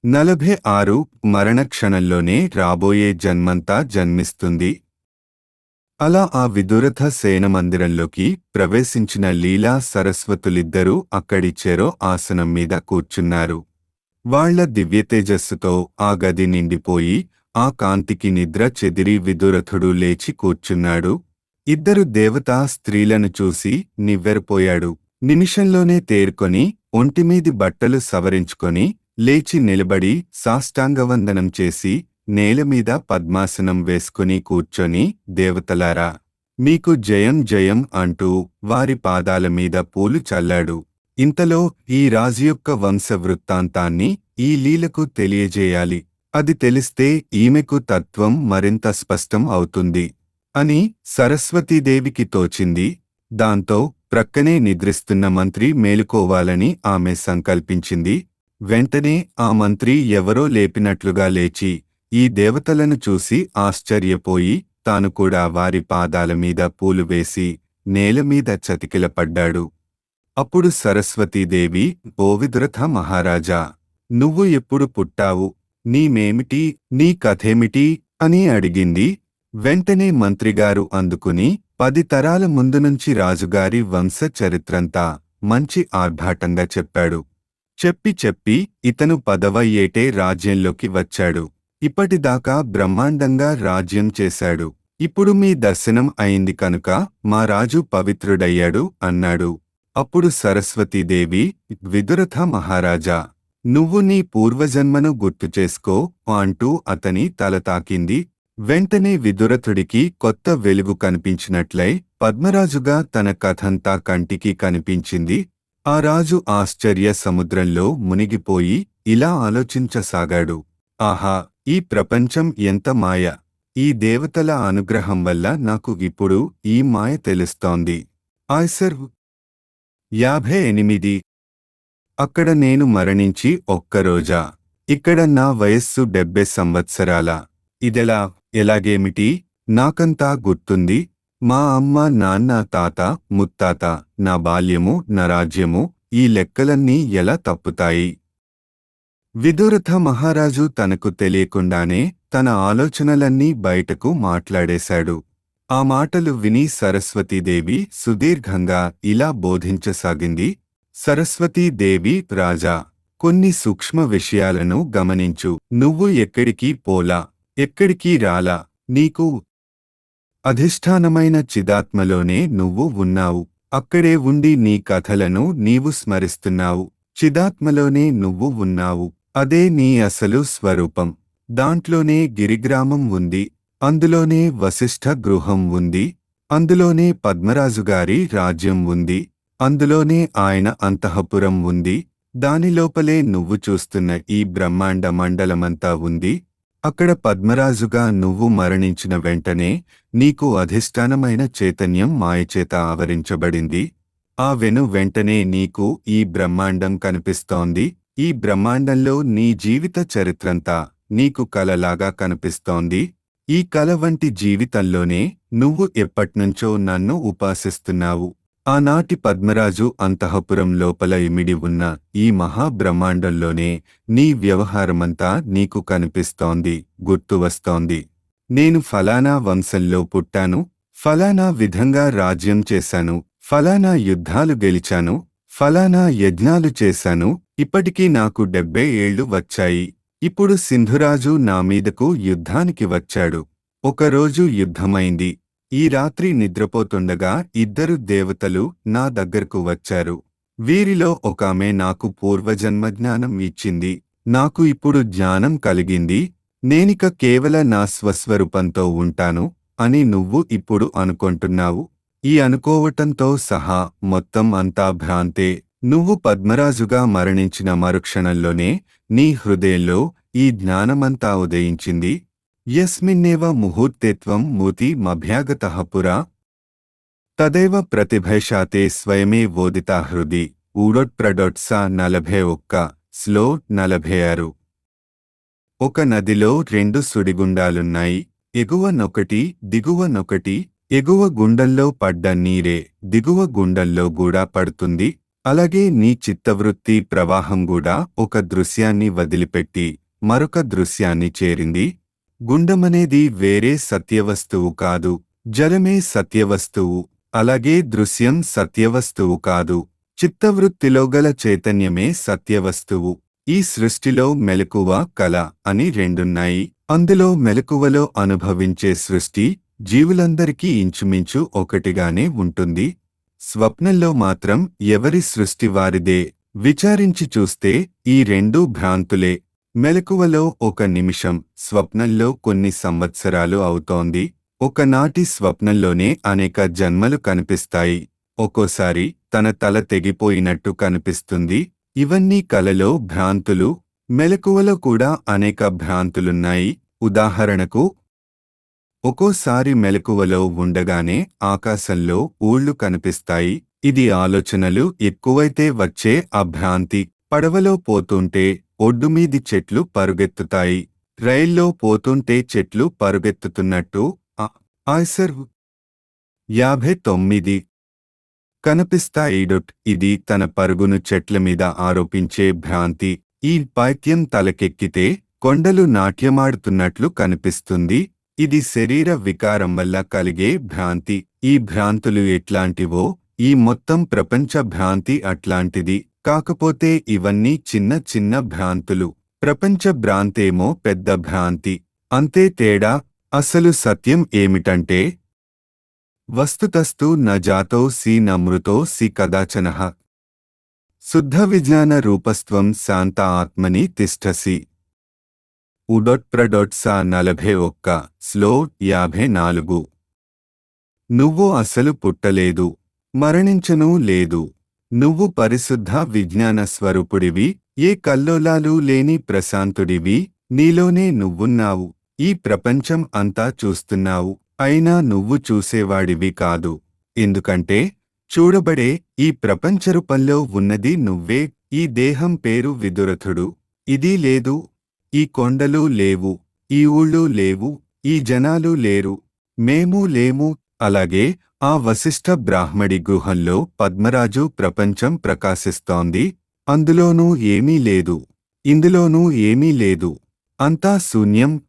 నలభై ఆరు మరణక్షణంలోనే రాబోయే జన్మంతా జన్మిస్తుంది అలా ఆ విదురథ సేనమందిరంలోకి ప్రవేశించిన లీలా సరస్వతులిద్దరూ అక్కడి చెరో ఆసనం మీద కూర్చున్నారు వాళ్ల దివ్యతేజస్సుతో ఆ గది నిండిపోయి ఆ కాంతికి నిద్ర చెదిరి విదురథుడు లేచి కూర్చున్నాడు ఇద్దరు దేవతా స్త్రీలను చూసి నివ్వెరపోయాడు నిమిషంలోనే తేరుకొని ఒంటిమీది బట్టలు సవరించుకొని లేచి నిలబడి సాష్టాంగవందనం చేసి నేలమీద పద్మాసనం వేసుకుని కూర్చొని దేవతలారా మీకు జయం జయం అంటూ వారి పాదాల మీద పూలు చల్లాడు ఇంతలో ఈ రాజు యొక్క వంశ వృత్తాంతాన్ని ఈ లీలకు తెలియజేయాలి అది తెలిస్తే ఈమెకు తత్వం మరింత స్పష్టం అవుతుంది అని సరస్వతీదేవికి తోచింది దాంతో ప్రక్కనే నిద్రిస్తున్న మంత్రి మేలుకోవాలని ఆమె సంకల్పించింది వెంటనే ఆ మంత్రి ఎవరో లేపినట్లుగా లేచి ఈ దేవతలను చూసి ఆశ్చర్యపోయి తాను కూడా వారి పాదాల మీద పూలు వేసి నేలమీద చతికిలపడ్డాడు అప్పుడు సరస్వతీదేవి ఓ విదురథ మహారాజా నువ్వు ఎప్పుడు పుట్టావు నీమేమిటి నీ కథేమిటి అని అడిగింది వెంటనే మంత్రిగారు అందుకుని పది తరాల ముందు నుంచి రాజుగారి వంశ చరిత్రంతా మంచి ఆర్భాటంగా చెప్పాడు చెప్పి చెప్పి ఇతను పదవ ఏటే రాజ్యంలోకి వచ్చాడు ఇప్పటిదాకా బ్రహ్మాండంగా రాజ్యం చేశాడు ఇప్పుడు మీ దర్శనం అయింది కనుక మా రాజు పవిత్రుడయ్యాడు అన్నాడు అప్పుడు సరస్వతీదేవి విదురథ మహారాజా నువ్వు నీ పూర్వజన్మను గుర్తు చేసుకో అంటూ అతని తల తాకింది వెంటనే విదురథుడికి కొత్త వెలుగు కనిపించినట్లై పద్మరాజుగా తన కథంతా కంటికి కనిపించింది ఆ రాజు ఆశ్చర్య సముద్రంలో మునిగిపోయి ఇలా ఆలోచించసాగాడు ఆహా ఈ ప్రపంచం ఎంత మాయ ఈ దేవతల అనుగ్రహం వల్ల నాకు ఇప్పుడు ఈ మాయ తెలుస్తోంది ఆయ్సర్ యాభై ఎనిమిది అక్కడ నేను మరణించి ఒక్కరోజా ఇక్కడ నా వయస్సు డెబ్బై సంవత్సరాల ఇదెలా ఎలాగేమిటి నాకంతా గుర్తుంది మా అమ్మ నాన్న తాత ముత్తాత నా బాల్యము నా రాజ్యము ఈ లెక్కలన్నీ ఎలా తప్పుతాయి విదురథ మహారాజు తనకు తెలియకుండానే తన ఆలోచనలన్నీ బయటకు మాట్లాడేశాడు ఆ మాటలు విని సరస్వతీదేవి సుదీర్ఘంగా ఇలా బోధించసాగింది సరస్వతీదేవి రాజా కొన్ని సూక్ష్మ విషయాలను గమనించు నువ్వు ఎక్కడికి పోలా ఎక్కడికి రాలా నీకు అధిష్టానమైన చిదాత్మలోనే నువ్వు ఉన్నావు అక్కడే ఉండి నీ కథలను నీవు స్మరిస్తున్నావు చిదాత్మలోనే నువ్వు ఉన్నావు అదే నీ అసలు స్వరూపం దాంట్లోనే గిరిగ్రామం ఉంది అందులోనే వశిష్ఠ గృహం ఉంది అందులోనే పద్మరాజుగారి రాజ్యం ఉంది అందులోనే ఆయన అంతఃపురం ఉంది దానిలోపలే నువ్వు చూస్తున్న ఈ బ్రహ్మాండ మండలమంతా ఉంది అక్కడ పద్మరాజుగా నువ్వు మరణించిన వెంటనే నీకు అధిష్టానమైన చైతన్యం మాయచేత ఆవరించబడింది ఆ వెను వెంటనే నీకు ఈ బ్రహ్మాండం కనిపిస్తోంది ఈ బ్రహ్మాండంలో నీ జీవిత చరిత్రంతా నీకు కలలాగా కనిపిస్తోంది ఈ కల వంటి జీవితంలోనే నువ్వు ఎప్పట్నుంచో నన్ను ఉపాసిస్తున్నావు ఆనాటి పద్మరాజు అంతఃపురం లోపల ఇమిడి ఉన్న ఈ మహాబ్రహ్మాండంలోనే నీ వ్యవహారమంతా నీకు కనిపిస్తోంది గుర్తు వస్తోంది నేను ఫలానా వంశంలో పుట్టాను ఫలానా విధంగా రాజ్యం చేశాను ఫలానా యుద్ధాలు గెలిచాను ఫలానా యజ్ఞాలు చేశాను ఇప్పటికీ నాకు డెబ్బై ఏళ్లు వచ్చాయి ఇప్పుడు సింధురాజు నా మీదకు యుద్ధానికి వచ్చాడు ఒకరోజు యుద్ధమైంది ఈ రాత్రి నిద్రపోతుండగా ఇద్దరు దేవతలు నా దగ్గరకు వచ్చారు వీరిలో ఒకామె నాకు పూర్వజన్మ జ్ఞానం ఇచ్చింది నాకు ఇప్పుడు జ్ఞానం కలిగింది నేనిక కేవల నా స్వస్వరూపంతో ఉంటాను అని నువ్వు ఇప్పుడు అనుకుంటున్నావు ఈ అనుకోవటంతో సహా మొత్తం అంతా భ్రాంతే నువ్వు పద్మరాజుగా మరణించిన మరుక్షణంలోనే నీ హృదయంలో ఈ జ్ఞానమంతా ఉదయించింది యస్మిన్నేవ ముహూర్తేత్వం మూతి మభ్యాగతః పురా తదేవ ప్రతిభైషాతే స్వయమే వోదితా హృది ఊడొట్ప్రడొట్స నలభై ఒక్క స్లో నలభై ఆరు ఒక నదిలో రెండు సుడిగుండాలున్నాయి ఎగువ నొకటి దిగువ నొకటి ఎగువ గుండంలో పడ్డ నీరే దిగువ గుండంలో కూడా పడుతుంది అలాగే నీ చిత్తవృత్తి ప్రవాహం కూడా ఒక దృశ్యాన్ని వదిలిపెట్టి మరొక దృశ్యాన్ని చేరింది గుండమనేది వేరే సత్యవస్తువు కాదు జలమే సత్యవస్తువు అలాగే దృశ్యం సత్యవస్తువు కాదు చిత్తవృత్తిలో గల చైతన్యమే సత్యవస్తువు ఈ సృష్టిలో మెలకువ కల అని రెండున్నాయి అందులో మెలకువలో అనుభవించే సృష్టి జీవులందరికీ ఇంచుమించు ఒకటిగానే ఉంటుంది స్వప్నంలో మాత్రం ఎవరి సృష్టి వారిదే విచారించి చూస్తే ఈ రెండూ భ్రాంతులే మెలకువలో ఒక నిమిషం స్వప్నంలో కొన్ని సంవత్సరాలు అవుతోంది ఒకనాటి స్వప్నంలోనే అనేక జన్మలు కనిపిస్తాయి ఒక్కోసారి తన తల తెగిపోయినట్టు కనిపిస్తుంది ఇవన్నీ కలలో భ్రాంతులు మెలకువలో కూడా అనేక భ్రాంతులున్నాయి ఉదాహరణకు ఒక్కోసారి మెలకువలో ఉండగానే ఆకాశంలో ఊళ్ళు కనిపిస్తాయి ఇది ఆలోచనలు ఎక్కువైతే వచ్చే అభ్రాంతి పడవలో పోతుంటే ఒడ్డుమీది చెట్లు పరుగెత్తుతాయి రైల్లో పోతుంటే చెట్లు పరుగెత్తుతున్నట్టు ఆ- ఆయ్సర్ యాభై తొమ్మిది కనిపిస్తాయిడొట్ ఇది తన పరుగును చెట్ల మీద ఆరోపించే భ్రాంతి ఈ పైత్యం తలకెక్కితే కొండలు నాట్యమాడుతున్నట్లు కనిపిస్తుంది ఇది శరీర వికారం వల్ల కలిగే భ్రాంతి ఈ భ్రాంతులు ఎట్లాంటివో ఈ మొత్తం ప్రపంచ భ్రాంతి అట్లాంటిది కాకపోతే ఇవన్నీ చిన్న చిన్న భ్రాంతులు ప్రపంచ భ్రాంతేమో పెద్ద భ్రాంతి అంతే తేడా అసలు సత్యం ఏమిటంటే వస్తుతస్తు న జాతో సి నమృతో సి కదాచన శుద్ధ విజ్ఞాన రూపస్త్వం శాంత ఆత్మని తిష్టసి ఉడొట్ ప్రడొట్ సా నలభై ఒక్క స్లో యాభై నాలుగు నువ్వు అసలు పుట్టలేదు మరణించనూ లేదు నువ్వు పరిశుద్ధ విజ్ఞాన స్వరూపుడివి ఏ కల్లోలాలు లేని ప్రశాంతుడివి నీలోనే నువ్వున్నావు ఈ ప్రపంచం అంతా చూస్తున్నావు అయినా నువ్వు చూసేవాడివి కాదు ఎందుకంటే చూడబడే ఈ ప్రపంచరూపంలో ఉన్నది నువ్వే ఈ దేహం పేరు విదురథుడు ఇది లేదు ఈ కొండలు లేవు ఈ ఊళ్ళు లేవు ఈ జనాలు లేరు మేము లేము అలాగే ఆ వశిష్ఠ బ్రాహ్మడి గుహంలో పద్మరాజు ప్రపంచం ప్రకాశిస్తోంది అందులోనూ ఏమీ లేదు ఇందులోనూ ఏమీ లేదు అంతా శూన్యం